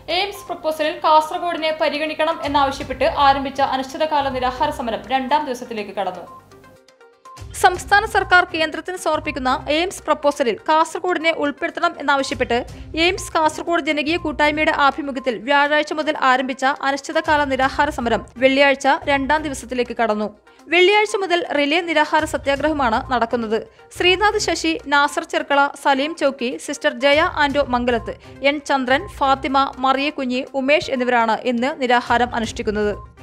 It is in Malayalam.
എയിംസ് പ്രപ്പോസലിൽ കാസർഗോഡിനെ പരിഗണിക്കണം എന്നാവശ്യപ്പെട്ട് ആരംഭിച്ച അനിശ്ചിതകാല നിരാഹാര സമരം രണ്ടാം ദിവസത്തിലേക്ക് കടന്നു സംസ്ഥാന സർക്കാർ കേന്ദ്രത്തിന് സമർപ്പിക്കുന്ന എയിംസ് പ്രപ്പോസലിൽ കാസർഗോഡിനെ ഉൾപ്പെടുത്തണം എന്നാവശ്യപ്പെട്ട് എയിംസ് കാസർഗോഡ് ജനകീയ കൂട്ടായ്മയുടെ ആഭിമുഖ്യത്തിൽ വ്യാഴാഴ്ച മുതൽ ആരംഭിച്ച അനിശ്ചിതകാല നിരാഹാര സമരം വെള്ളിയാഴ്ച രണ്ടാം ദിവസത്തിലേക്ക് കടന്നു വെള്ളിയാഴ്ച മുതൽ റിലേ നിരാഹാര സത്യാഗ്രഹമാണ് നടക്കുന്നത് ശ്രീനാഥ് ശശി നാസർ ചെർക്കള സലീം ചൌക്കി സിസ്റ്റർ ജയ ആൻഡോ മംഗലത്ത് എൻ ചന്ദ്രൻ ഫാത്തിമ മറിയ കുഞ്ഞി ഉമേഷ് എന്നിവരാണ് ഇന്ന് നിരാഹാരം അനുഷ്ഠിക്കുന്നത്